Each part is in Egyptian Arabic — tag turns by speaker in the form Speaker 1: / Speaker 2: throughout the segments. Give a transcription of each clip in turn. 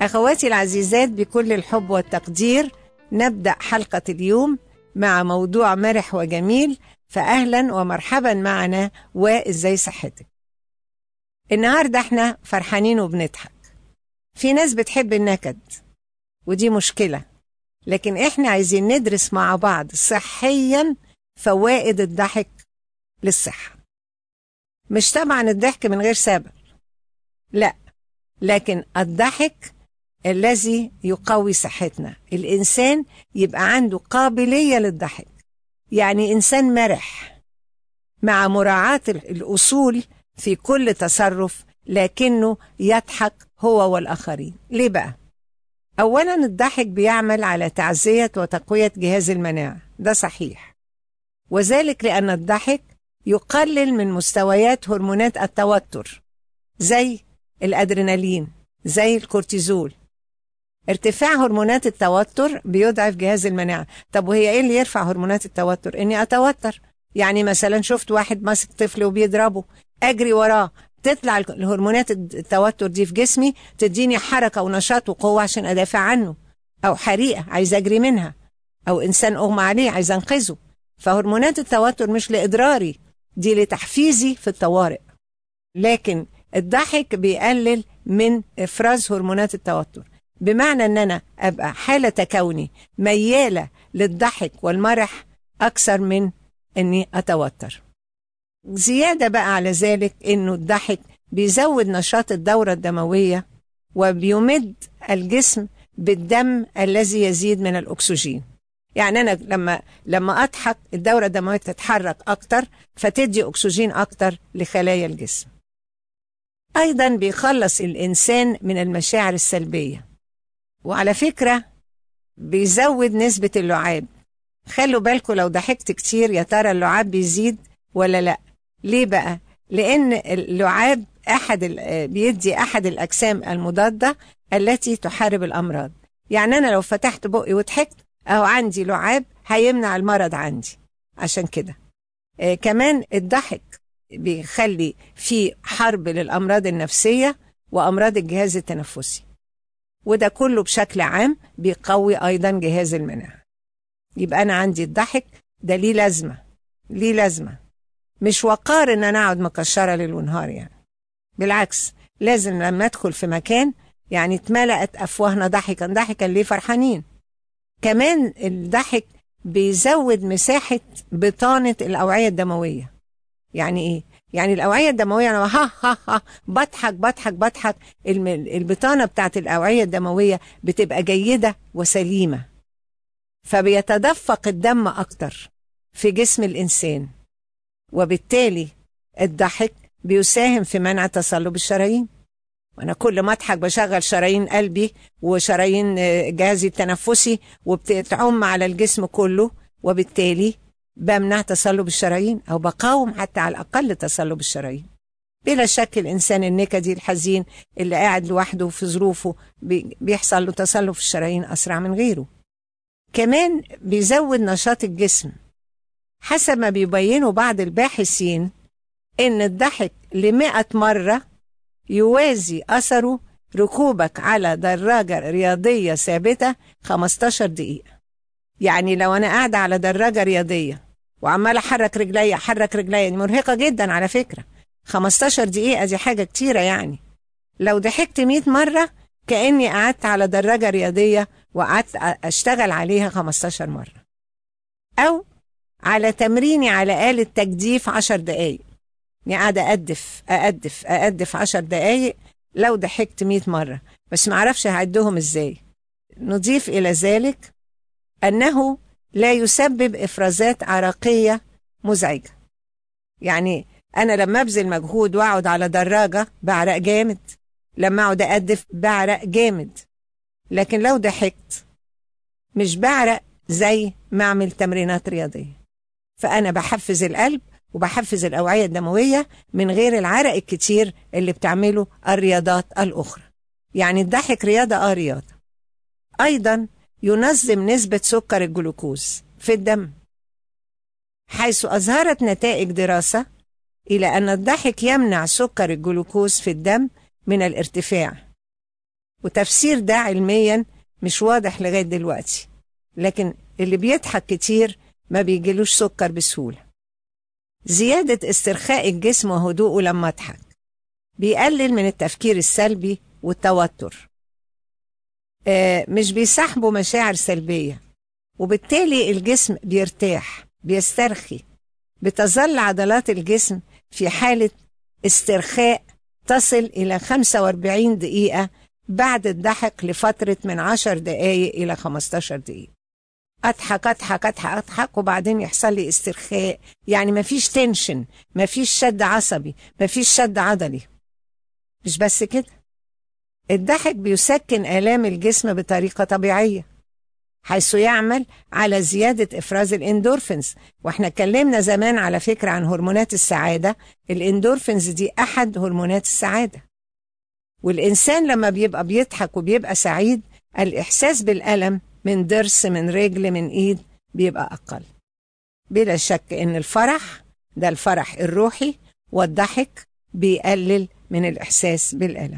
Speaker 1: أخواتي العزيزات بكل الحب والتقدير نبدأ حلقة اليوم مع موضوع مرح وجميل فأهلا ومرحبا معنا وإزاي صحتك النهاردة احنا فرحانين وبنضحك في ناس بتحب النكد ودي مشكلة لكن احنا عايزين ندرس مع بعض صحيا فوائد الضحك للصحة مش طبعا الضحك من غير سبب لا لكن الضحك الذي يقوي صحتنا الإنسان يبقى عنده قابلية للضحك يعني إنسان مرح مع مراعاة الأصول في كل تصرف لكنه يضحك هو والآخرين ليه بقى؟ أولا الضحك بيعمل على تعزية وتقوية جهاز المناعة ده صحيح وذلك لأن الضحك يقلل من مستويات هرمونات التوتر زي الأدرينالين زي الكورتيزول ارتفاع هرمونات التوتر بيضعف جهاز المناعة طب وهي ايه اللي يرفع هرمونات التوتر اني اتوتر يعني مثلا شفت واحد ماسك طفل وبيضربه اجري وراه تطلع الهرمونات التوتر دي في جسمي تديني حركة ونشاط وقوة عشان ادافع عنه او حريقة عايز اجري منها او انسان اغمى عليه عايز انقذه فهرمونات التوتر مش لاضراري دي لتحفيزي في الطوارئ لكن الضحك بيقلل من افراز هرمونات التوتر بمعنى ان انا ابقى حالة كوني ميالة للضحك والمرح اكثر من اني اتوتر زيادة بقى على ذلك انه الضحك بيزود نشاط الدورة الدموية وبيمد الجسم بالدم الذي يزيد من الاكسجين يعني انا لما لما اضحك الدورة الدموية تتحرك اكتر فتدي اكسجين اكتر لخلايا الجسم ايضا بيخلص الانسان من المشاعر السلبيه وعلى فكرة بيزود نسبة اللعاب خلوا بالكم لو ضحكت كتير يا ترى اللعاب بيزيد ولا لا ليه بقى لأن اللعاب أحد بيدي أحد الأجسام المضادة التي تحارب الأمراض يعني أنا لو فتحت بقي وضحكت أو عندي لعاب هيمنع المرض عندي عشان كده آه كمان الضحك بيخلي في حرب للأمراض النفسية وأمراض الجهاز التنفسي وده كله بشكل عام بيقوي أيضا جهاز المناعة يبقى أنا عندي الضحك ده ليه لازمة ليه لازمة مش وقار إن أنا أقعد مكشرة ليل ونهار يعني بالعكس لازم لما أدخل في مكان يعني اتملأت أفواهنا ضحكا ضحكا ليه فرحانين كمان الضحك بيزود مساحة بطانة الأوعية الدموية يعني إيه؟ يعني الأوعية الدموية أنا ها ها ها بضحك بضحك بضحك البطانة بتاعت الأوعية الدموية بتبقى جيدة وسليمة فبيتدفق الدم أكتر في جسم الإنسان وبالتالي الضحك بيساهم في منع تصلب الشرايين وأنا كل ما أضحك بشغل شرايين قلبي وشرايين جهازي التنفسي وبتعم على الجسم كله وبالتالي بمنع تصلب الشرايين أو بقاوم حتى على الأقل تصلب الشرايين بلا شك الإنسان النكدي الحزين اللي قاعد لوحده في ظروفه بيحصل له تصلب في الشرايين أسرع من غيره كمان بيزود نشاط الجسم حسب ما بيبينوا بعض الباحثين إن الضحك لمئة مرة يوازي أثره ركوبك على دراجة رياضية ثابتة 15 دقيقة يعني لو أنا قاعدة على دراجة رياضية وعمال احرك رجلي احرك رجلي دي مرهقه جدا على فكره 15 دقيقه دي حاجه كتيره يعني لو ضحكت 100 مره كاني قعدت على دراجه رياضيه وقعدت اشتغل عليها 15 مره او على تمريني على آلة تجديف 10 دقايق يعني قاعدة أقدف أقدف أقدف 10 دقايق لو ضحكت 100 مرة بس معرفش هعدهم إزاي نضيف إلى ذلك أنه لا يسبب افرازات عرقيه مزعجه يعني انا لما ابذل مجهود واقعد على دراجه بعرق جامد لما اقعد اقدف بعرق جامد لكن لو ضحكت مش بعرق زي ما اعمل تمرينات رياضيه فانا بحفز القلب وبحفز الاوعيه الدمويه من غير العرق الكتير اللي بتعمله الرياضات الاخرى يعني الضحك رياضه اه رياضه ايضا ينظم نسبة سكر الجلوكوز في الدم حيث أظهرت نتائج دراسة إلى أن الضحك يمنع سكر الجلوكوز في الدم من الارتفاع وتفسير ده علميا مش واضح لغاية دلوقتي لكن اللي بيضحك كتير ما بيجيلوش سكر بسهولة زيادة استرخاء الجسم وهدوءه لما اضحك بيقلل من التفكير السلبي والتوتر آه مش بيسحبوا مشاعر سلبية وبالتالي الجسم بيرتاح بيسترخي بتظل عضلات الجسم في حالة استرخاء تصل إلى 45 دقيقة بعد الضحك لفترة من 10 دقايق إلى 15 دقيقة أضحك أضحك أضحك أضحك وبعدين يحصل لي استرخاء يعني مفيش تنشن مفيش شد عصبي مفيش شد عضلي مش بس كده الضحك بيسكن آلام الجسم بطريقة طبيعية حيث يعمل على زيادة إفراز الإندورفينز وإحنا اتكلمنا زمان على فكرة عن هرمونات السعادة الإندورفينز دي أحد هرمونات السعادة والإنسان لما بيبقى بيضحك وبيبقى سعيد الإحساس بالألم من ضرس من رجل من إيد بيبقى أقل بلا شك إن الفرح ده الفرح الروحي والضحك بيقلل من الإحساس بالألم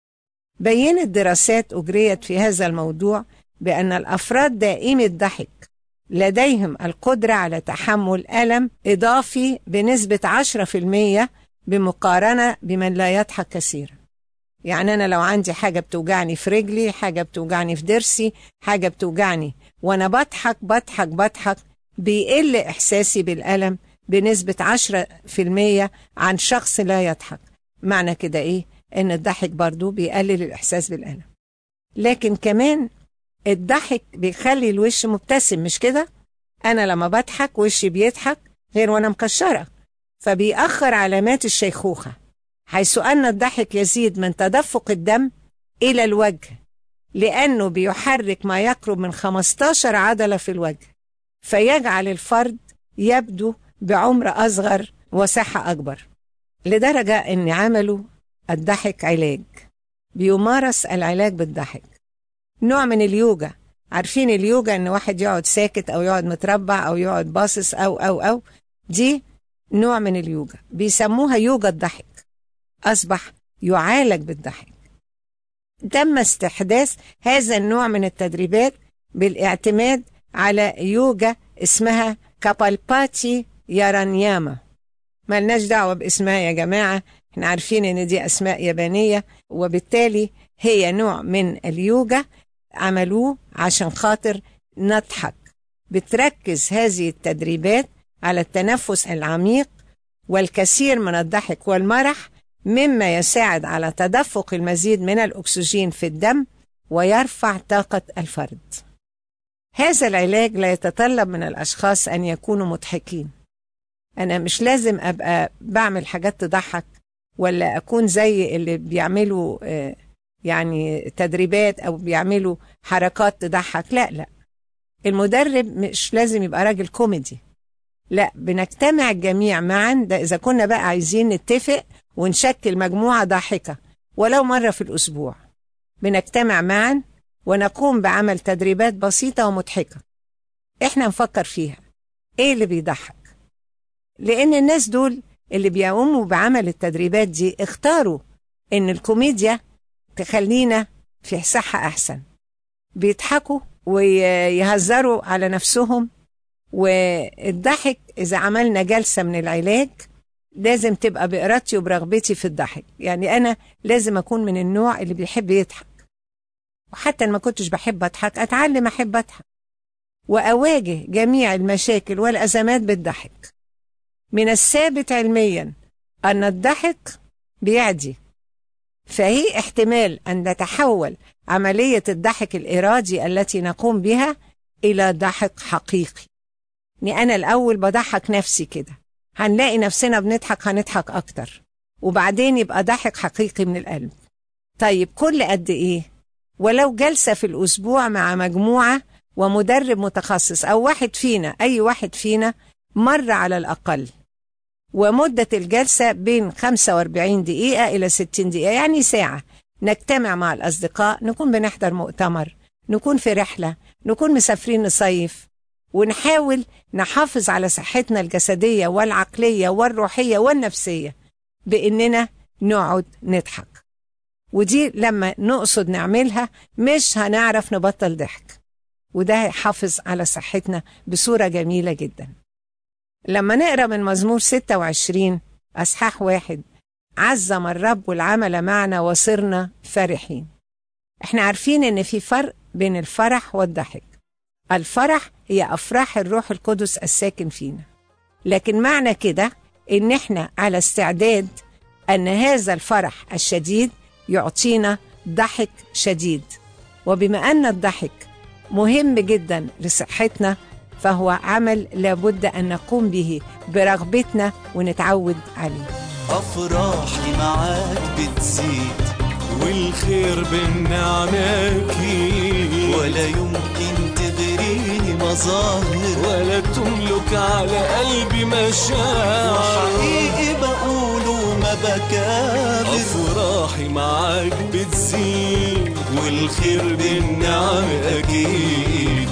Speaker 1: بينت دراسات أجريت في هذا الموضوع بأن الأفراد دائمي الضحك لديهم القدرة على تحمل ألم إضافي بنسبة 10% بمقارنة بمن لا يضحك كثيرا يعني أنا لو عندي حاجة بتوجعني في رجلي حاجة بتوجعني في ضرسي حاجة بتوجعني وأنا بضحك بضحك بضحك بيقل إحساسي بالألم بنسبة 10% عن شخص لا يضحك معنى كده إيه؟ إن الضحك برضو بيقلل الإحساس بالألم لكن كمان الضحك بيخلي الوش مبتسم مش كده؟ أنا لما بضحك وشي بيضحك غير وأنا مكشرة فبيأخر علامات الشيخوخة حيث أن الضحك يزيد من تدفق الدم إلى الوجه لأنه بيحرك ما يقرب من 15 عضلة في الوجه فيجعل الفرد يبدو بعمر أصغر وصحة أكبر لدرجة أن عملوا الضحك علاج بيمارس العلاج بالضحك نوع من اليوجا عارفين اليوجا ان واحد يقعد ساكت او يقعد متربع او يقعد باصص او او او دي نوع من اليوجا بيسموها يوجا الضحك اصبح يعالج بالضحك تم استحداث هذا النوع من التدريبات بالاعتماد على يوجا اسمها كابالباتي يارانياما ملناش دعوة باسمها يا جماعة احنا عارفين ان دي اسماء يابانية وبالتالي هي نوع من اليوجا عملوه عشان خاطر نضحك بتركز هذه التدريبات على التنفس العميق والكثير من الضحك والمرح مما يساعد على تدفق المزيد من الأكسجين في الدم ويرفع طاقة الفرد هذا العلاج لا يتطلب من الأشخاص أن يكونوا مضحكين أنا مش لازم أبقى بعمل حاجات تضحك ولا أكون زي اللي بيعملوا يعني تدريبات أو بيعملوا حركات تضحك لا لا المدرب مش لازم يبقى راجل كوميدي لا بنجتمع الجميع معا ده إذا كنا بقى عايزين نتفق ونشكل مجموعة ضاحكة ولو مرة في الأسبوع بنجتمع معا ونقوم بعمل تدريبات بسيطة ومضحكة إحنا نفكر فيها إيه اللي بيضحك لأن الناس دول اللي بيقوموا بعمل التدريبات دي اختاروا إن الكوميديا تخلينا في صحة أحسن بيضحكوا ويهزروا على نفسهم والضحك إذا عملنا جلسة من العلاج لازم تبقى بإرادتي وبرغبتي في الضحك يعني أنا لازم أكون من النوع اللي بيحب يضحك وحتى ما كنتش بحب أضحك أتعلم أحب أضحك وأواجه جميع المشاكل والأزمات بالضحك من الثابت علميا أن الضحك بيعدي فهي احتمال أن نتحول عملية الضحك الإرادي التي نقوم بها إلى ضحك حقيقي يعني أنا الأول بضحك نفسي كده هنلاقي نفسنا بنضحك هنضحك أكتر وبعدين يبقى ضحك حقيقي من القلب طيب كل قد إيه ولو جلسة في الأسبوع مع مجموعة ومدرب متخصص أو واحد فينا أي واحد فينا مرة على الأقل ومدة الجلسة بين 45 دقيقة إلى 60 دقيقة يعني ساعة نجتمع مع الأصدقاء نكون بنحضر مؤتمر نكون في رحلة نكون مسافرين نصيف ونحاول نحافظ على صحتنا الجسدية والعقلية والروحية والنفسية بإننا نقعد نضحك ودي لما نقصد نعملها مش هنعرف نبطل ضحك وده هيحافظ على صحتنا بصورة جميلة جدا لما نقرأ من مزمور 26 أصحاح واحد عزم الرب العمل معنا وصرنا فرحين احنا عارفين ان في فرق بين الفرح والضحك الفرح هي افراح الروح القدس الساكن فينا لكن معنى كده ان احنا على استعداد ان هذا الفرح الشديد يعطينا ضحك شديد وبما ان الضحك مهم جدا لصحتنا فهو عمل لابد ان نقوم به برغبتنا ونتعود عليه
Speaker 2: أفراحي معاك بتزيد
Speaker 3: والخير بالنعمة أكيد
Speaker 2: ولا يمكن تغريني مظاهر
Speaker 3: ولا تملك على قلبي مشاعر
Speaker 2: وحقيقي بقول وما بكابر
Speaker 3: أفراحي معاك بتزيد
Speaker 2: والخير بالنعمة أكيد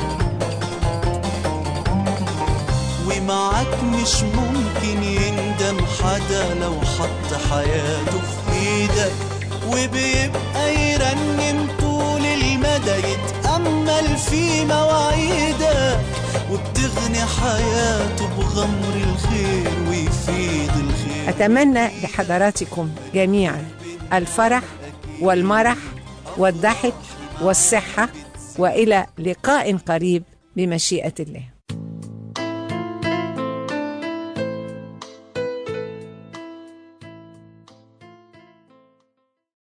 Speaker 2: ومعاك مش ممكن يندم حدا لو حط حياته في ايدك وبيبقى يرنم طول المدى يتأمل في مواعيدك وبتغني حياته بغمر الخير ويفيد الخير
Speaker 1: أتمنى لحضراتكم جميعا الفرح والمرح والضحك والصحة وإلى لقاء قريب بمشيئة الله